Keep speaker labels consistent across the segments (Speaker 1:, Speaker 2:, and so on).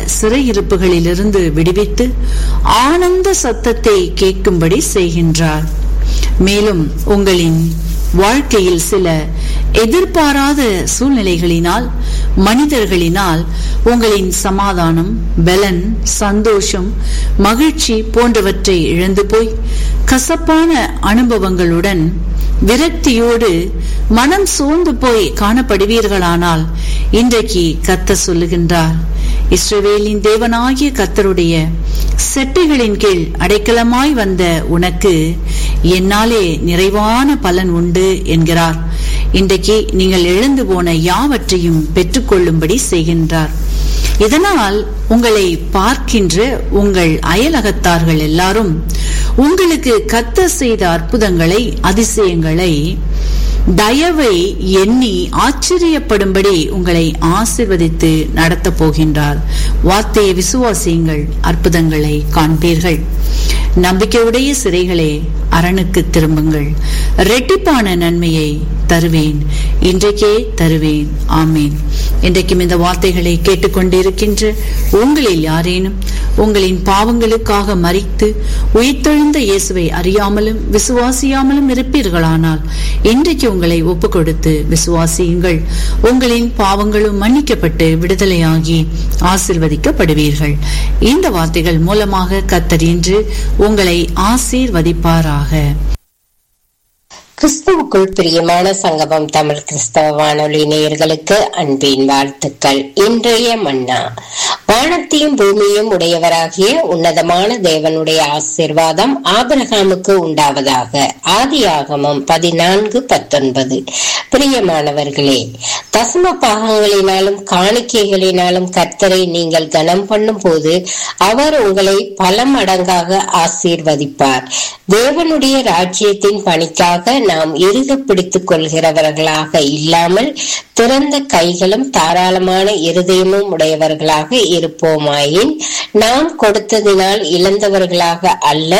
Speaker 1: சிறையிருப்புகளிலிருந்து விடுவித்து ஆனந்த சத்தத்தை கேட்கும்படி செய்கின்றார் மேலும் உங்களின் வாழ்க்கையில் சில எதிர்பாராத சூழ்நிலைகளினால் மனிதர்களினால் உங்களின் சமாதானம் பலன் சந்தோஷம் மகிழ்ச்சி போன்றவற்றை இழந்து போய் கசப்பான அனுபவங்களுடன் விரக்தியோடு மனம் சோர்ந்து போய் காணப்படுவீர்களானால் இன்றைக்கு கத்த சொல்லுகின்றார் இஸ்ரவேலின் தேவனாகிய கத்தருடைய செட்டைகளின் கீழ் அடைக்கலமாய் வந்த உனக்கு என்னாலே நிறைவான பலன் உண்டு என்கிறார் இன்றைக்கு நீங்கள் எழுந்து போன யாவற்றையும் பெற்றுக்கொள்ளும்படி செய்கின்றார் இதனால் உங்களை பார்க்கின்ற உங்கள் அயலகத்தார்கள் எல்லாரும் உங்களுக்கு கத்த செய்த அற்புதங்களை அதிசயங்களை தயவை எண்ணி ஆச்சரியப்படும்படி உங்களை ஆசிர்வதித்து நடத்தப் போகின்றார் வார்த்தையை விசுவாசியுங்கள் அற்புதங்களை காண்பீர்கள் நம்பிக்கையுடைய சிறைகளே அரணுக்கு திரும்புங்கள் ரெட்டிப்பான நன்மையை தருவேன் இன்றைக்கே தருவேன் ஆமேன் இன்றைக்கும் இந்த வார்த்தைகளை கேட்டுக்கொண்டிருக்கின்ற உங்களில் யாரேனும் உங்களின் பாவங்களுக்காக மறித்து உயிர்த்தெழுந்த இயேசுவை அறியாமலும் விசுவாசியாமலும் இருப்பீர்களானால் இன்றைக்கு உங்களை ஒப்பு கொடுத்து விசுவாசியுங்கள் உங்களின் பாவங்களும் மன்னிக்கப்பட்டு விடுதலையாகி ஆசிர்வதிக்கப்படுவீர்கள் இந்த வார்த்தைகள் மூலமாக கத்தர் இன்று உங்களை ஆசீர்வதிப்பாராக
Speaker 2: கிறிஸ்துவுக்குள் பிரியமான சங்கமம் தமிழ் கிறிஸ்தவ வானொலி நேயர்களுக்கு அன்பின் வாழ்த்துக்கள் இன்றைய மன்னா வானத்தையும் பூமியும் உடையவராகிய உன்னதமான தேவனுடைய ஆசிர்வாதம் ஆபிரகாமுக்கு உண்டாவதாக ஆதி ஆகமம் பதினான்கு பத்தொன்பது பிரியமானவர்களே தசம பாகங்களினாலும் காணிக்கைகளினாலும் கர்த்தரை நீங்கள் கனம் பண்ணும் போது அவர் உங்களை பல மடங்காக ஆசீர்வதிப்பார் தேவனுடைய ராஜ்யத்தின் பணிக்காக நாம் இறுக பிடித்துக் கொள்கிறவர்களாக இல்லாமல் திறந்த கைகளும் தாராளமான இருதயமும் உடையவர்களாக இருப்போமாயின் நாம் கொடுத்ததினால் இழந்தவர்களாக அல்ல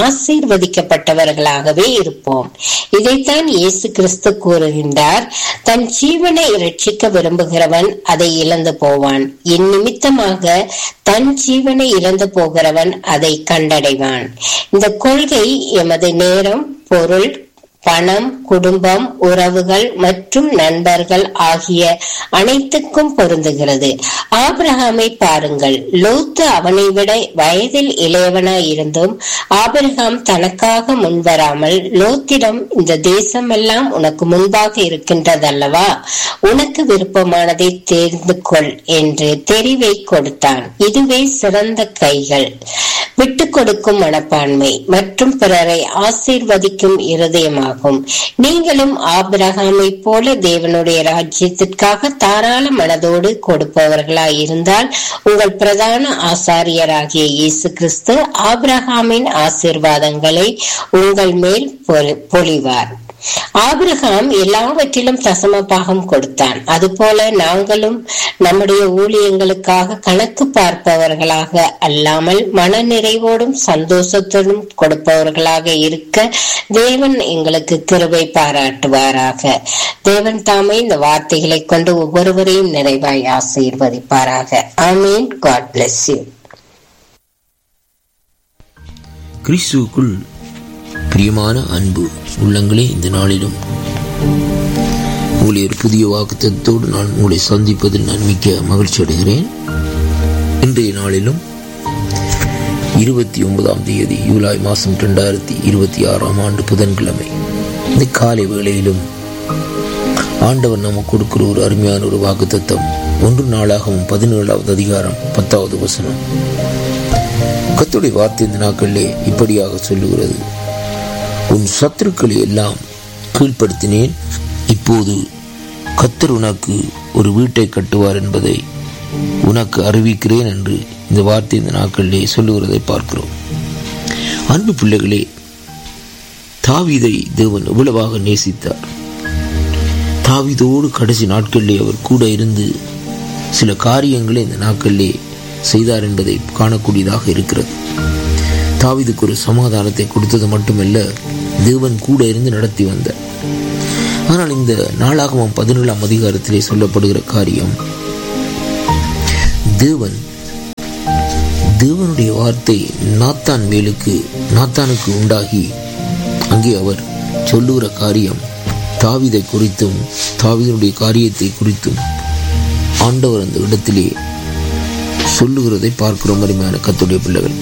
Speaker 2: ஆசீர்வதிக்கப்பட்டவர்களாகவே இருப்போம் இதைத்தான் இயேசு கிறிஸ்து கூறுகின்றார் தன் ஜீவனை இரட்சிக்க விரும்புகிறவன் அதை இழந்து போவான் என் நிமித்தமாக தன் ஜீவனை இழந்து போகிறவன் அதை கண்டடைவான் இந்த கொள்கை எமது நேரம் பொருள் பணம் குடும்பம் உறவுகள் மற்றும் நண்பர்கள் ஆகிய அனைத்துக்கும் பொருந்துகிறது ஆபிரகாமை பாருங்கள் லோத்து அவனை விட வயதில் இளையவனாய் இருந்தும் ஆபிரகாம் தனக்காக முன்வராமல் லோத்திடம் இந்த தேசம் எல்லாம் உனக்கு முன்பாக இருக்கின்றதல்லவா உனக்கு விருப்பமானதை தேர்ந்து கொள் என்று தெரிவை கொடுத்தான் இதுவே சிறந்த கைகள் விட்டு கொடுக்கும் மனப்பான்மை மற்றும் பிறரை ஆசீர்வதிக்கும் இருதயமாகும் நீங்களும் ஆபிரகாமை போல தேவனுடைய ராஜ்யத்திற்காக தாராள மனதோடு கொடுப்பவர்களாய் இருந்தால் உங்கள் பிரதான ஆசாரியராகிய இயேசு கிறிஸ்து ஆபிரகாமின் ஆசீர்வாதங்களை உங்கள் மேல் பொழிவார் ஆபிரகாம் எல்லாவற்றிலும் தசம பாகம் கொடுத்தான் அதுபோல நாங்களும் நம்முடைய ஊழியங்களுக்காக கணக்கு பார்ப்பவர்களாக அல்லாமல் மன நிறைவோடும் சந்தோஷத்துடன் கொடுப்பவர்களாக இருக்க தேவன் எங்களுக்கு கிருபை பாராட்டுவாராக தேவன் தாமே இந்த வார்த்தைகளை கொண்டு ஒவ்வொருவரையும் நிறைவாய் ஆசீர்வதிப்பாராக ஆமீன் காட் பிளஸ் யூ
Speaker 3: கிறிஸ்துவுக்குள் பிரியமான அன்பு உள்ளங்களே இந்த நாளிலும் ஊழியர் புதிய வாக்குத்தத்தோடு நான் உங்களை சந்திப்பதில் நான் மிக்க மகிழ்ச்சி அடைகிறேன் இன்றைய நாளிலும் இருபத்தி ஒன்பதாம் தேதி ஜூலை மாதம் ரெண்டாயிரத்தி இருபத்தி ஆறாம் ஆண்டு புதன்கிழமை இந்த காலை வேளையிலும் ஆண்டவர் நமக்கு கொடுக்கிற ஒரு அருமையான ஒரு வாக்குத்தத்தம் ஒன்று நாளாகவும் பதினேழாவது அதிகாரம் பத்தாவது வசனம் கத்துடைய வார்த்தை இந்த நாட்களிலே இப்படியாக சொல்லுகிறது உன் சத்துருக்களை எல்லாம் கீழ்ப்படுத்தினேன் இப்போது கத்தர் உனக்கு ஒரு வீட்டை கட்டுவார் என்பதை உனக்கு அறிவிக்கிறேன் என்று இந்த வார்த்தை இந்த நாட்களிலே சொல்லுகிறதை பார்க்கிறோம் அன்பு பிள்ளைகளே தாவிதை தேவன் எவ்வளவாக நேசித்தார் தாவிதோடு கடைசி நாட்களிலே அவர் கூட இருந்து சில காரியங்களை இந்த நாட்களிலே செய்தார் என்பதை காணக்கூடியதாக இருக்கிறது தாவிதுக்கு ஒரு சமாதானத்தை கொடுத்தது மட்டுமல்ல தேவன் கூட இருந்து நடத்தி வந்தார் ஆனால் இந்த நாளாகமம் பதினேழாம் அதிகாரத்திலே சொல்லப்படுகிற காரியம் தேவன் தேவனுடைய வார்த்தை நாத்தான் மேலுக்கு நாத்தானுக்கு உண்டாகி அங்கே அவர் சொல்லுகிற காரியம் தாவிதை குறித்தும் தாவிதனுடைய காரியத்தை குறித்தும் ஆண்டவர் அந்த இடத்திலே சொல்லுகிறதை பார்க்கிறோம் அருமையான கத்துடைய பிள்ளைகள்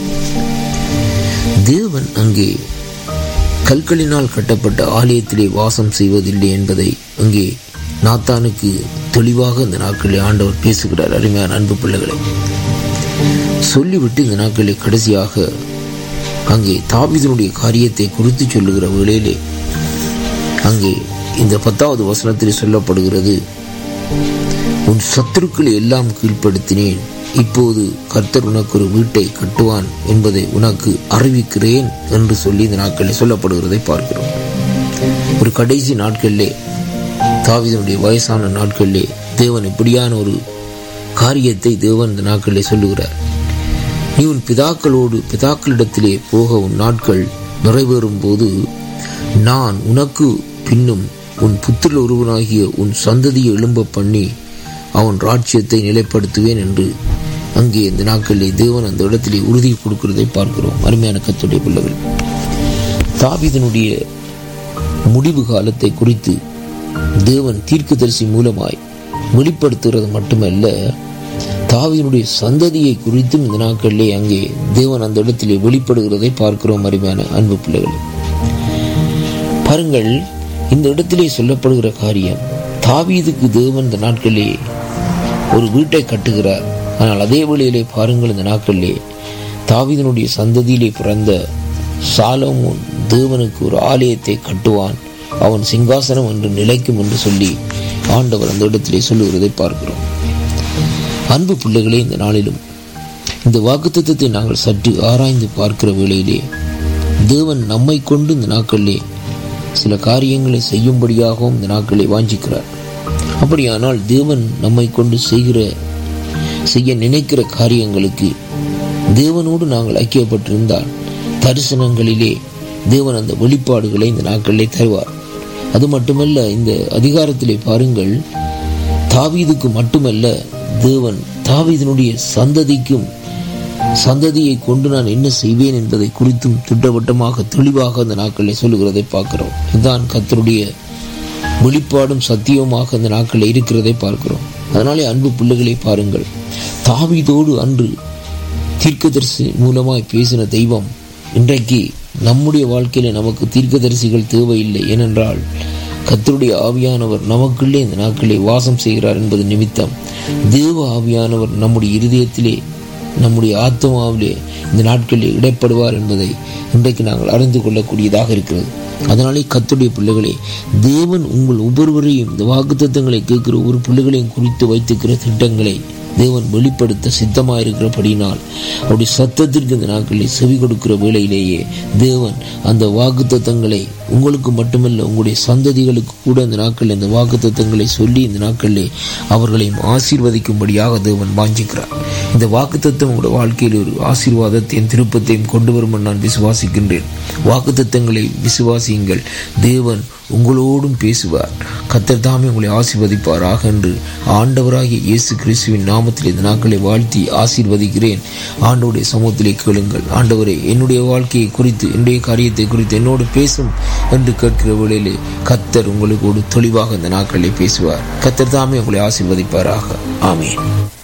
Speaker 3: தேவன் அங்கே கற்களினால் கட்டப்பட்ட ஆலயத்திலே வாசம் செய்வதில்லை என்பதை அங்கே நாத்தானுக்கு தெளிவாக இந்த நாட்களில் ஆண்டவர் பேசுகிறார் அருமையான அன்பு பிள்ளைகளை சொல்லிவிட்டு இந்த நாட்களில் கடைசியாக அங்கே தாவிதனுடைய காரியத்தை குறித்து சொல்லுகிற வேளையிலே அங்கே இந்த பத்தாவது வசனத்தில் சொல்லப்படுகிறது உன் சத்துருக்களை எல்லாம் கீழ்ப்படுத்தினேன் இப்போது கர்த்தர் உனக்கு ஒரு வீட்டை கட்டுவான் என்பதை உனக்கு அறிவிக்கிறேன் என்று சொல்லி இந்த நாட்களில் சொல்லப்படுகிறதை பார்க்கிறோம் ஒரு கடைசி நாட்களிலே தாவிதனுடைய வயசான நாட்களிலே தேவன் இப்படியான ஒரு காரியத்தை தேவன் இந்த நாட்களிலே சொல்லுகிறார் நீ உன் பிதாக்களோடு பிதாக்களிடத்திலே போக உன் நாட்கள் நிறைவேறும் போது நான் உனக்கு பின்னும் உன் புத்திர ஒருவனாகிய உன் சந்ததியை எழும்ப பண்ணி அவன் ராஜ்யத்தை நிலைப்படுத்துவேன் என்று அங்கே இந்த நாட்களிலே தேவன் அந்த இடத்திலே உறுதி கொடுக்கிறதை பார்க்கிறோம் அருமையான கத்துடைய பிள்ளைகள் தாவிதனுடைய முடிவு காலத்தை குறித்து தேவன் தீர்க்கதரிசி மூலமாய் வெளிப்படுத்துகிறது மட்டுமல்ல தாவியனுடைய சந்ததியை குறித்தும் இந்த நாட்களிலே அங்கே தேவன் அந்த இடத்திலே வெளிப்படுகிறதை பார்க்கிறோம் அருமையான அன்பு பிள்ளைகள் பாருங்கள் இந்த இடத்திலே சொல்லப்படுகிற காரியம் தாவீதுக்கு தேவன் இந்த நாட்களிலே ஒரு வீட்டை கட்டுகிறார் ஆனால் அதே வேளையிலே பாருங்கள் இந்த நாட்களிலே தாவீதனுடைய சந்ததியிலே பிறந்த சாலமோன் தேவனுக்கு ஒரு ஆலயத்தை கட்டுவான் அவன் சிங்காசனம் என்று நிலைக்கும் என்று சொல்லி ஆண்டவர் அந்த இடத்திலே சொல்லுகிறதை பார்க்கிறோம் அன்பு பிள்ளைகளே இந்த நாளிலும் இந்த வாக்குத்தத்தை நாங்கள் சற்று ஆராய்ந்து பார்க்கிற வேளையிலே தேவன் நம்மை கொண்டு இந்த நாட்களிலே சில காரியங்களை செய்யும்படியாகவும் இந்த நாட்களை வாஞ்சிக்கிறார் அப்படியானால் தேவன் நம்மை கொண்டு செய்கிற செய்ய நினைக்கிற காரியங்களுக்கு தேவனோடு நாங்கள் ஐக்கியப்பட்டிருந்தால் தரிசனங்களிலே தேவன் அந்த வெளிப்பாடுகளை இந்த நாட்களிலே தருவார் அது மட்டுமல்ல இந்த அதிகாரத்திலே பாருங்கள் தாவீதுக்கு மட்டுமல்ல தேவன் தாவீதனுடைய சந்ததிக்கும் சந்ததியை கொண்டு நான் என்ன செய்வேன் என்பதை குறித்தும் திட்டவட்டமாக தெளிவாக அந்த நாட்களில் சொல்லுகிறதை பார்க்கிறோம் இதுதான் கத்தருடைய வெளிப்பாடும் சத்தியமாக அந்த நாட்களில் இருக்கிறதை பார்க்கிறோம் அதனாலே அன்பு பிள்ளைகளை பாருங்கள் தாவீதோடு அன்று தீர்க்கதரிசி மூலமாய் பேசின தெய்வம் இன்றைக்கு நம்முடைய வாழ்க்கையில நமக்கு தீர்க்கதரிசிகள் தேவையில்லை ஏனென்றால் கத்தருடைய ஆவியானவர் நமக்குள்ளே இந்த நாட்களை வாசம் செய்கிறார் என்பது நிமித்தம் தேவ ஆவியானவர் நம்முடைய இருதயத்திலே நம்முடைய ஆத்மாவிலே இந்த நாட்களில் இடைப்படுவார் என்பதை இன்றைக்கு நாங்கள் அறிந்து கொள்ளக்கூடியதாக இருக்கிறது அதனாலே கத்துடைய பிள்ளைகளே தேவன் உங்கள் ஒவ்வொருவரையும் இந்த வாக்குத்தத்தங்களை கேட்கிற ஒவ்வொரு பிள்ளைகளையும் குறித்து வைத்திருக்கிற திட்டங்களை தேவன் வெளிப்படுத்த சித்தமாயிருக்கிறபடினால் அவருடைய சத்தத்திற்கு இந்த நாட்களில் செவி கொடுக்கிற வேளையிலேயே தேவன் அந்த வாக்கு தத்தங்களை உங்களுக்கு மட்டுமல்ல உங்களுடைய சந்ததிகளுக்கு கூட இந்த நாட்களில் இந்த வாக்கு தத்தங்களை சொல்லி இந்த நாட்களிலே அவர்களையும் ஆசீர்வதிக்கும்படியாக தேவன் வாஞ்சிக்கிறார் இந்த வாக்கு தத்தம் உங்களுடைய வாழ்க்கையில் ஒரு ஆசீர்வாதத்தையும் திருப்பத்தையும் கொண்டு வரும் நான் விசுவாசிக்கின்றேன் வாக்கு தத்தங்களை விசுவாசியுங்கள் தேவன் உங்களோடும் பேசுவார் கத்தர் தாமே உங்களை ஆசீர்வதிப்பாராக என்று ஆண்டவராகிய இயேசு கிறிஸ்துவின் நாமத்தில் இந்த நாட்களை வாழ்த்தி ஆசீர்வதிக்கிறேன் ஆண்டவருடைய சமூகத்திலே கேளுங்கள் ஆண்டவரே என்னுடைய வாழ்க்கையை குறித்து என்னுடைய காரியத்தை குறித்து என்னோடு பேசும் என்று கேட்கிற வேளையிலே கத்தர் உங்களுக்கு தெளிவாக இந்த நாட்களிலே பேசுவார் கத்தர் தாமே உங்களை ஆசீர்வதிப்பாராக ஆமேன்